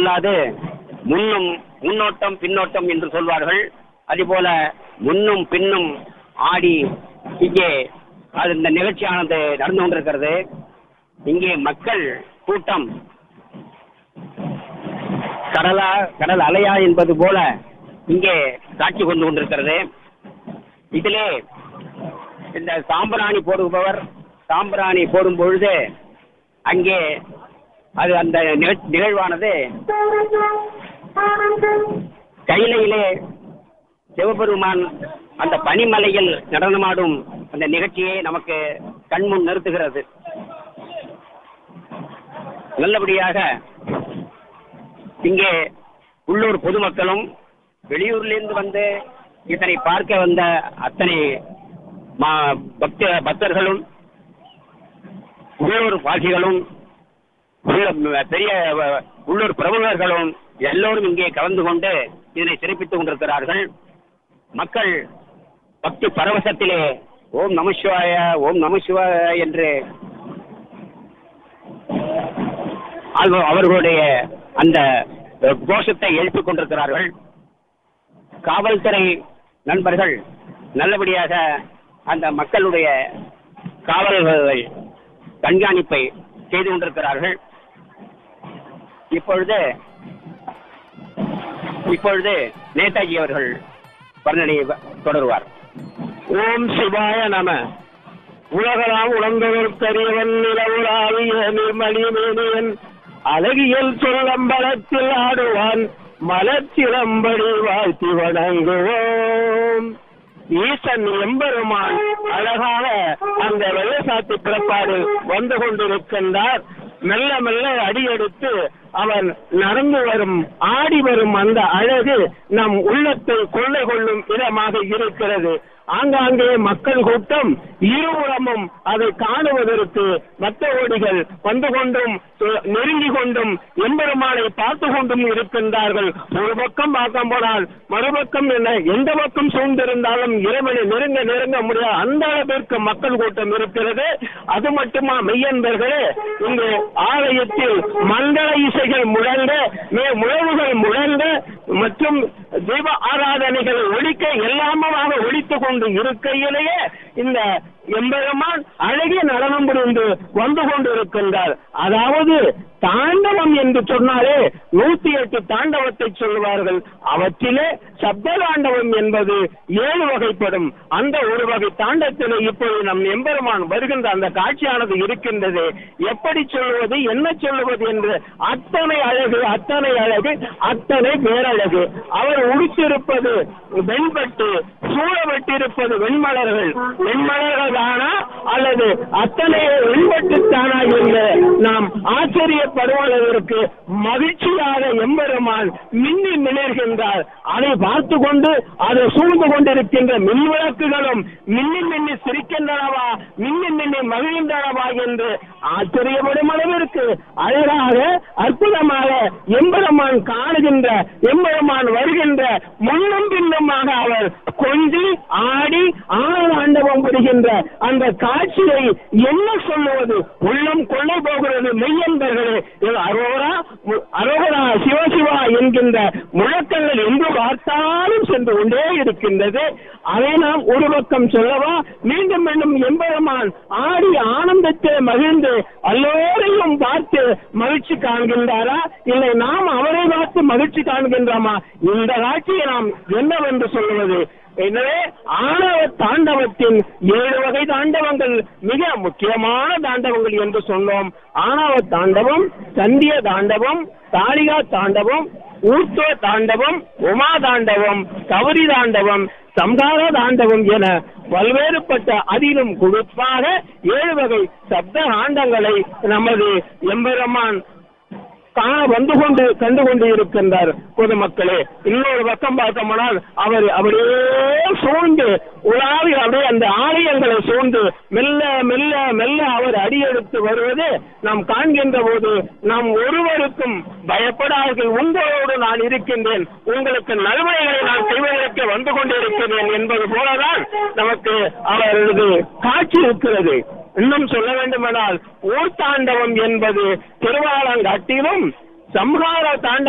மட்டுமல்லாது முன்னும் முன்னோட்டம் பின்னோட்டம் என்று சொல்வார்கள் அதுபோல முன்னும் பின்னும் ஆடி இங்கே அது இந்த நிகழ்ச்சியானது நடந்து கொண்டிருக்கிறது இங்கே மக்கள் கூட்டம் கடலா கடல் அலையா என்பது போல இங்கே காட்சி கொண்டு கொண்டிருக்கிறது இதிலே இந்த சாம்பிராணி போடுபவர் சாம்பிராணி போடும் பொழுது அங்கே அது அந்த நிகழ்- நிகழ்வானது கைலையிலே சிவபெருமான் அந்த பனிமலையில் நடனமாடும் அந்த நிகழ்ச்சியை நமக்கு கண்முன் நிறுத்துகிறது நல்லபடியாக இங்கே உள்ளூர் பொதுமக்களும் வெளியூர்லேருந்து வந்து இதனை பார்க்க வந்த அத்தனை மா பக்த பக்தர்களும் உள்ளூர் வாசிகளும் உள்ள பெரிய வ- உள்ளூர் பிரமுகர்களும் எல்லோரும் இங்கே கலந்து கொண்டு இதனை சிறப்பித்துக் கொண்டிருக்கிறார்கள் மக்கள் பக்தி பரவசத்திலே ஓம் நமசிவாய ஓம் நமசிவாய என்று அவ- அவர்களுடைய அந்த அஹ், கோஷத்தை எழுப்பிக் கொண்டிருக்கிறார்கள் காவல்துறை நண்பர்கள் நல்லபடியாக அந்த மக்களுடைய காவல்களை கண்காணிப்பை செய்து கொண்டிருக்கிறார்கள் இப்பொழுது இப்பொழுது நேதாஜி அவர்கள் வர்ணனையை வ- தொடருவார் ஓம் சிவாய நம உலகலாம் உழந்ததற்கரியவன் நிலவுலாவிய நிர்மலி மேனியன் அழகியல் சொல்லம்பலத்தில் ஆடுவான் மலச்சிலம்படி வாழ்த்தி வணங்குவோம் ஈசன் எம்பெருமான் அழகாக அந்த வெள்ளசாத்தி பிறப்பாடு வந்து கொண்டிருக்கின்றார் மெல்ல மெல்ல அடியெடுத்து அவன் நடந்து வரும் ஆடி வரும் அந்த அழகு நம் உள்ளத்தை கொள்ளை கொள்ளும் இடமாக இருக்கிறது ஆங்காங்கே மக்கள் கூட்டம் இருபுறமும் அதை காணுவதற்கு மத்தோடிகள் வந்து கொண்டும் சொ- நெருங்கி கொண்டும் எம்பெருமானை பார்த்து கொண்டும் இருக்கின்றார்கள் ஒரு பக்கம் பார்க்க போனால் மறுபக்கம் என்ன எந்த பக்கம் சூழ்ந்திருந்தாலும் இறைவனை நெருங்க நெருங்க முடியாது அந்த அளவிற்கு மக்கள் கூட்டம் இருக்கிறது அது மட்டுமா மெய்யன்பர்களே இங்கு ஆலயத்தில் மங்கள இசைகள் முழங்க மே முழவுகள் முழங்க மற்றும் தீப ஆராதனைகளை ஒழிக்க எல்லாமாக ஒழித்துக் கொண்டு இருக்கையிலேயே இந்த எம்பெருமான் அழகிய நடனம் புரிந்து வந்து கொண்டிருக்கின்றார் அதாவது தாண்டவம் என்று சொன்னாலே நூத்தி எட்டு தாண்டவத்தை சொல்லுவார்கள் அவற்றிலே சப்த தாண்டவம் என்பது ஏழு வகைப்படும் அந்த ஒரு வகை தாண்டத்திலே இப்பொழுது நம் எம்பெருமான் வருகின்ற அந்த காட்சியானது இருக்கின்றது எப்படி சொல்லுவது என்ன சொல்லுவது என்று அத்தனை அழகு அத்தனை அழகு அத்தனை பேரழகு அவர் உடுத்திருப்பது வெண்பட்டு சூழப்பட்டிருப்பது வெண்மலர்கள் வெண்மலர்கள் தானா அல்லது அத்தனை வெண்பட்டு தானா என்று நாம் ஆச்சரியப்படுவதற்கு மகிழ்ச்சியாக எம்பெருமான் மின்னி மிளர்கின்றார் அதை பார்த்து கொண்டு அதை சூழ்ந்து கொண்டிருக்கின்ற மின் விளக்குகளும் மின்னி மின்னி சிரிக்கின்றனவா மின்னி மின்னி மகிழ்கின்றனவா என்று ஆச்சரியப்படும் அளவிற்கு அழகாக அற்புதமாக எம்பெருமான் காணுகின்ற எம்பெருமான் வருகின்ற முன்னும் பின்னுமாக அவர் கொஞ்சி ஆடி ஆனந்தாண்டவம் புரிகின்ற அந்த காட்சியை என்ன சொல்லுவது உள்ளம் கொள்ளை போகிறது மெய்யன்பர்களே இது அரோரா மு- அரோகரா சிவசிவா என்கின்ற முழக்கங்கள் எங்கு பார்த்தாலும் சென்று கொண்டே இருக்கின்றது அதை நாம் ஒரு பக்கம் சொல்லவா மீண்டும் மீண்டும் எம்பெருமான் ஆடி ஆனந்தத்தை மகிழ்ந்து எல்லோரையும் பார்த்து மகிழ்ச்சி காண்கின்றாரா இல்லை நாம் அவரை பார்த்து மகிழ்ச்சி காண்கின்றோமா இந்த காட்சியை நாம் என்னவென்று சொல்லுவது எனவே ஆணவ தாண்டவத்தின் ஏழு வகை தாண்டவங்கள் மிக முக்கியமான தாண்டவங்கள் என்று சொன்னோம் ஆணவ தாண்டவம் சந்திய தாண்டவம் தாளிகா தாண்டவம் ஊர்த்துவ தாண்டவம் உமா தாண்டவம் கவரி தாண்டவம் சம்ஹார தாண்டவம் என பல்வேறுபட்ட அதிலும் குறிப்பாக ஏழு வகை சப்த ஆண்டங்களை நமது எம்பெருமான் காண வந்து கொண்டு கண்டு கொண்டு இருக்கின்றார் பொதுமக்களே இன்னொரு பக்கம் பார்த்தோம்னால் அவர் அப்படியே சூழ்ந்து உலாவி அப்படியே அந்த ஆலயங்களை சூழ்ந்து மெல்ல மெல்ல மெல்ல அவர் அடியெடுத்து வருவது நாம் காண்கின்ற போது நாம் ஒருவருக்கும் பயப்படாதீர்கள் உங்களோடு நான் இருக்கின்றேன் உங்களுக்கு நல்வழிகளை நான் செய்வதற்கு வந்து கொண்டிருக்கிறேன் என்பது போலதான் நமக்கு அவரது காட்சி இருக்கிறது இன்னும் சொல்ல வேண்டுமானால் ஊர்த்தாண்டவம் என்பது திருவாலங்காட்டிலும் சம்ஹார தாண்டவம்